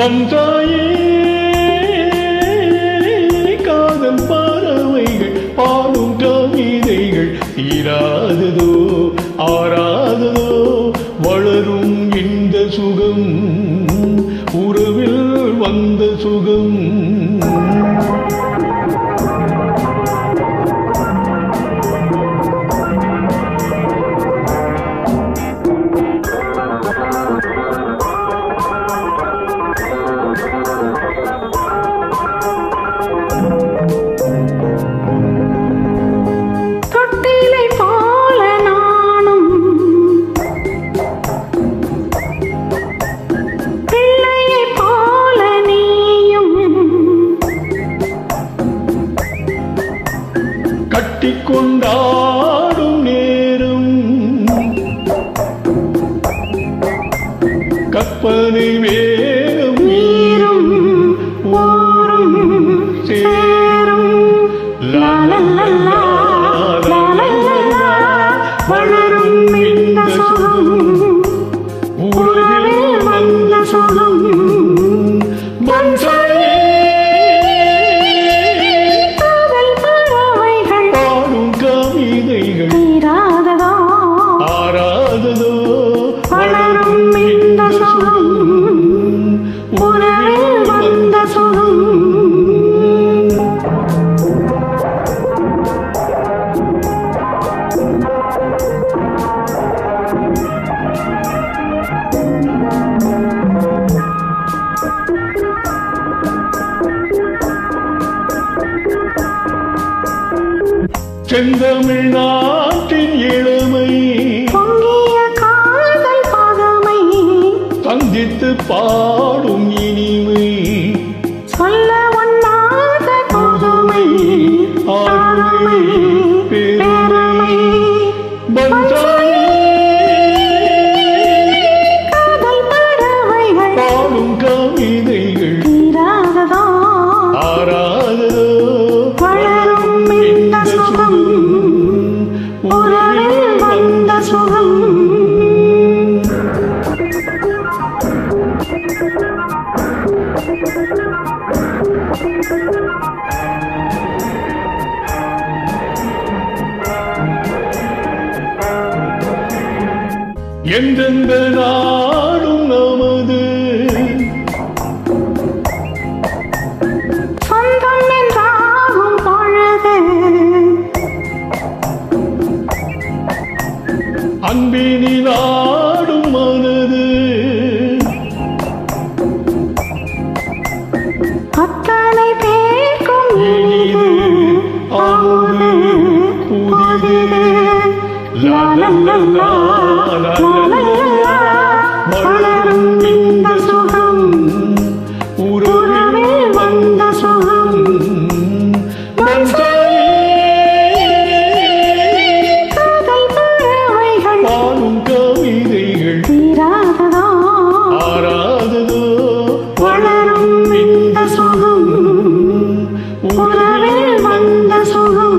பந்தாயே காதல் பறவைகள் பாடும் கவிதைகள் தீராததோ ஆறாததோ வளரும் இந்த சுகம் உறவில் வந்த சுகம் தொட்டிலை போல நானும் பிள்ளையை போல நீயும் கட்டிக்கொண்டாடும் நேரம் கற்பனை வேகம் நீரும் ஊரும் சேரும் லா லா லா லா, லா லா லா லா, வளரும் இந்த சுகம் உறவில் வந்த சுகம் பந்தாயே காதல் பறவைகள் பாடும் கவிதைகள் தீராததோ ஆறாததோ வளரும் இந்த சுகம் உறவில் வந்த சுகம் செந்தமிழ்நாட்டின் இளமை பொங்கிய காதல் பகமை சந்தித்து பாடும் இனிமை சொல்ல ஒண்ணாத புதுமை ஆளுமை பெருமை பந்தாயே காதல் பறவைகள் பாடும் கவிதைகள் தீராததோ ஆறாததோ வளரும் இந்த சுகம் உறவில் வந்த சுகம் எந்தெந்த நாடும் நமது சொந்தம் என்றாகும் பொழுது அன்பினில் ஆடும் மனது அத்தனை பேர்க்கும் இனிது அமுது புதிது லா லா லா லா, லா லா லா லா, வளரும் இந்த சுகம் உறவில் வந்த சுகம் பந்தாயே காதல் பறவைகள் பாடும் கவிதைகள் தீராததோ ஆறாததோ வளரும் இந்த சுகம் உறவில் வந்த சுகம்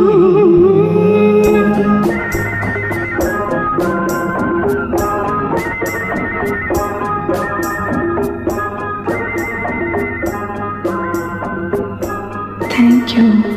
Thank you.